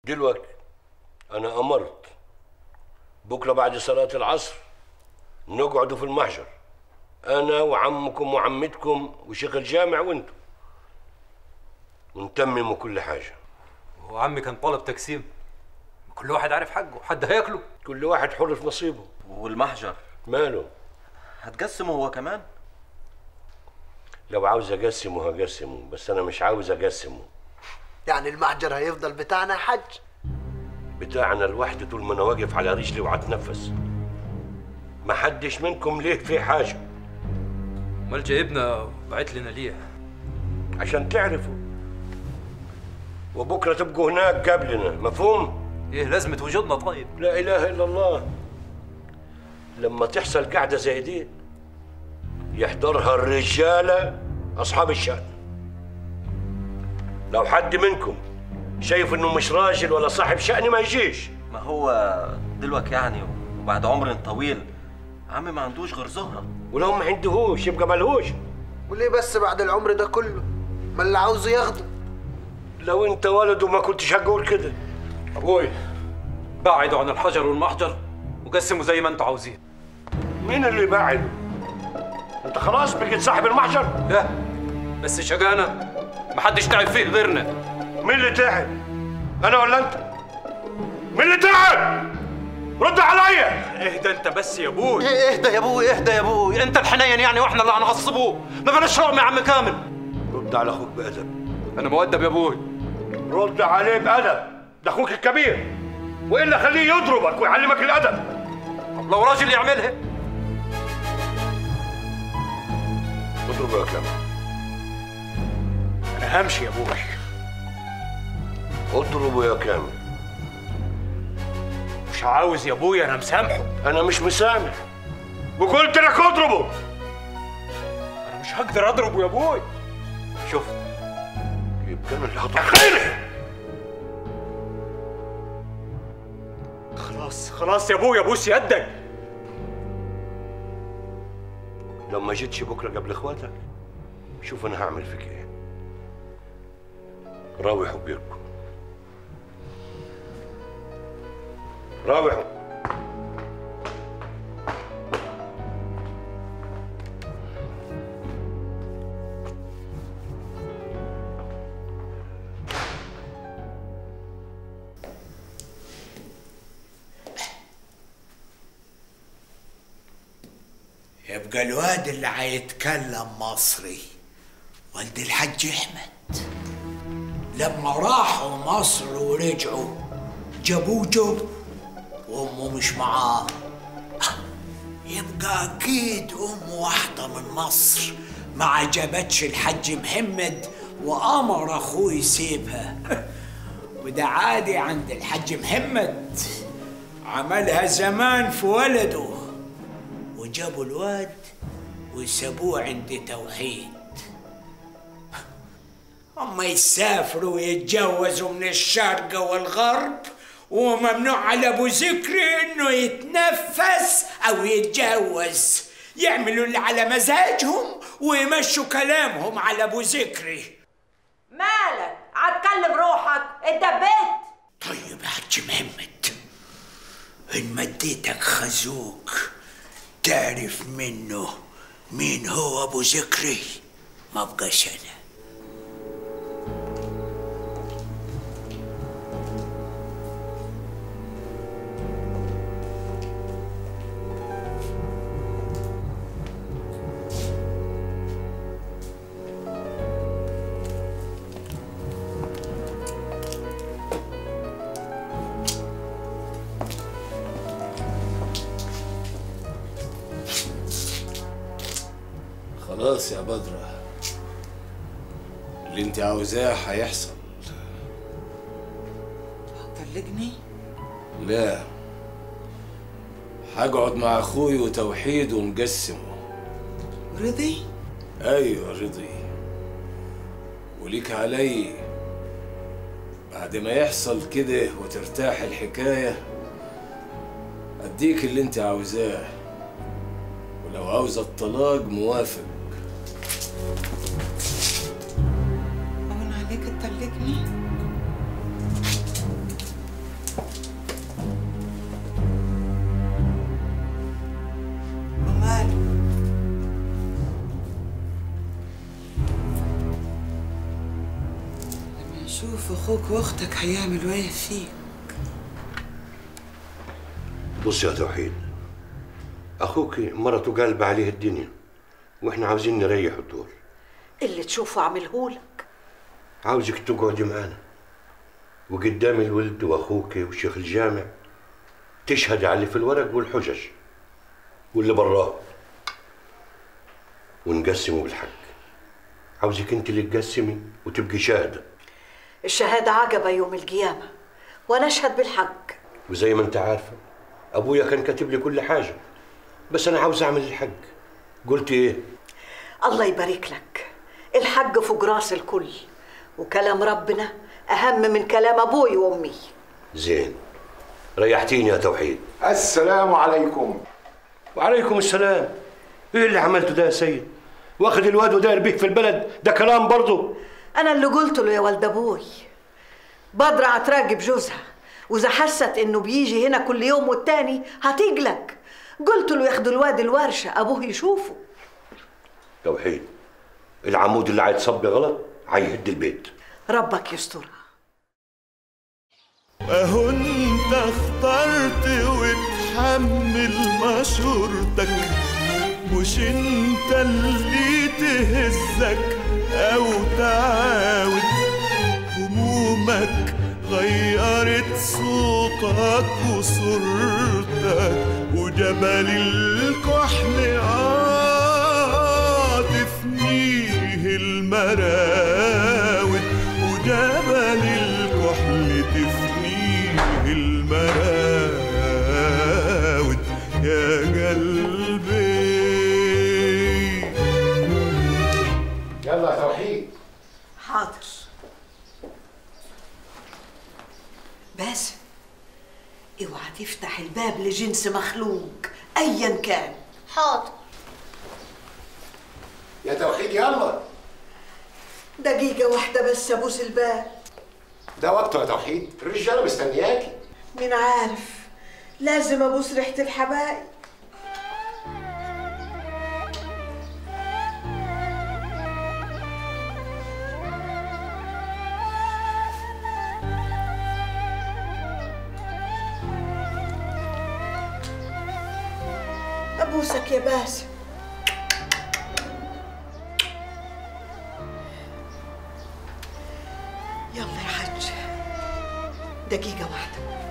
دلوقتي انا امرت بكره بعد صلاه العصر نقعدوا في المحجر انا وعمكم وعمتكم وشيخ الجامع وانتم ونتمموا كل حاجه وعمي كان طالب تقسيم كل واحد عارف حقه حد هياكله كل واحد حر في نصيبه والمحجر ماله هتقسمه هو كمان لو عاوز اقسمه هقسمه بس انا مش عاوز اقسمه يعني المحجر هيفضل بتاعنا يا حاج بتاعنا لوحدي طول ما انا واقف على رجلي وهتنفس ما حدش منكم ليه في حاجه امال جايبنا بعت لنا ليه عشان تعرفوا وبكره تبقوا هناك قبلنا مفهوم ايه لازمه وجودنا طيب لا اله الا الله لما تحصل قعده زي دي يحضرها الرجاله اصحاب الشأن لو حد منكم شايف انه مش راجل ولا صاحب شأن ما يجيش ما هو دلوقتي يعني وبعد عمر طويل عمي ما عندوش غير زهرة ولو ما عندهوش يبقى ملهوش وليه بس بعد العمر ده كله ما اللي عاوزه ياخده لو انت ولد وما كنتش هقول كده ابوي بعدوا عن الحجر والمحجر وقسموا زي ما انتوا عاوزين مين اللي باعده انت خلاص بقيت صاحب المحجر لا بس شقانا محدش تعب فيه غيرنا مين اللي تعب انا ولا انت مين اللي تعب رد عليا اهدى انت بس يا ابوي ايه اهدى يا ابوي اهدى يا ابوي انت الحنين يعني واحنا اللي هنغصبوه ما بلاش رقم يا عم كامل رد على اخوك بادب انا مؤدب يا ابوي رد عليه بادب ده اخوك الكبير والا خليه يضربك ويعلمك الادب طب لو راجل يعملها اضربه يا كامل انا همشي يا ابوي اضربه يا كامل مش عاوز يا ابوي انا مسامحه انا مش مسامح وقلت لك اضربه انا مش هقدر اضربه يا ابوي شفت يبقى انا اللي هطخنه خلاص خلاص يا ابوي ابوس يدك لو ما جيتش بكره قبل اخواتك شوف انا هعمل فيك ايه راوحوا بيركم راوحوا يبقى الواد اللي هيتكلم مصري والد الحاج احمد لما راحوا مصر ورجعوا جابوه جب وامه مش معاه يبقى اكيد ام واحده من مصر ما عجبتش الحاج محمد وامر اخوه يسيبها وده عادي عند الحاج محمد عملها زمان في ولده وجابوا الواد وسابوه عند توحيد أما يسافروا ويتجوزوا من الشرق والغرب وممنوع على أبو ذكري إنه يتنفس أو يتجوز يعملوا اللي على مزاجهم ويمشوا كلامهم على أبو ذكري مالك هتكلم روحك اتدبيت طيب يا حاج محمد إن مديتك خازوق تعرف منه مين هو أبو ذكري ما بقاش أنا خلاص يا بدرة اللي انت عاوزاه هيحصل طلقني لا هقعد مع اخوي وتوحيد ونقسمه رضي ايوه رضي وليك علي بعد ما يحصل كده وترتاح الحكاية اديك اللي انت عاوزاه ولو عاوز الطلاق موافق أمن عليك تطلقني شوف اخوك واختك هيعملوا ايه فيك بص يا توحيد اخوك مرته قلب عليه الدنيا واحنا عاوزين نريح الدور اللي تشوفه عملهولك عاوزك تقعدي معانا وقدام الولد واخوك وشيخ الجامع تشهد على اللي في الورق والحجج واللي براه ونقسمه بالحق عاوزك انت اللي تقسمي وتبقي شاهده الشهادة عجبة يوم القيامة وأنا أشهد بالحق وزي ما انت عارفه ابويا كان كاتب لي كل حاجه بس انا عاوز اعمل الحق قلت ايه الله يبارك لك الحق فوق راس الكل وكلام ربنا أهم من كلام أبوي وأمي زين ريحتيني يا توحيد السلام عليكم وعليكم السلام ايه اللي عملته ده يا سيد واخد الواد وداير بيه في البلد ده كلام برضه أنا اللي قلت له يا ولد أبوي بدرة هتراقب جوزها وإذا حست إنه بيجي هنا كل يوم والتاني هتقلق قلت له ياخدوا الواد الورشة أبوه يشوفه توحيد العمود اللي هيتصب غلط هيهد البيت ربك يسترها اهو انت اخترت وتحمل مشورتك مش انت اللي تهزك او تعاود همومك غيرت صوتك وصورتك وجبل الكحل عاطف فيه المراود وجبل الكحل تفنيه المراود يا قلبي يلا يا توحيد حاضر باسم اوعى تفتح الباب لجنس مخلوق ايا كان حاضر يا توحيد يلا دقيقة واحدة بس ابوس الباب ده وقته يا توحيد الرجاله مستنياكي مين عارف لازم ابوس ريحة الحبايب ابوسك يا باسم يلا يا حج دقيقة واحدة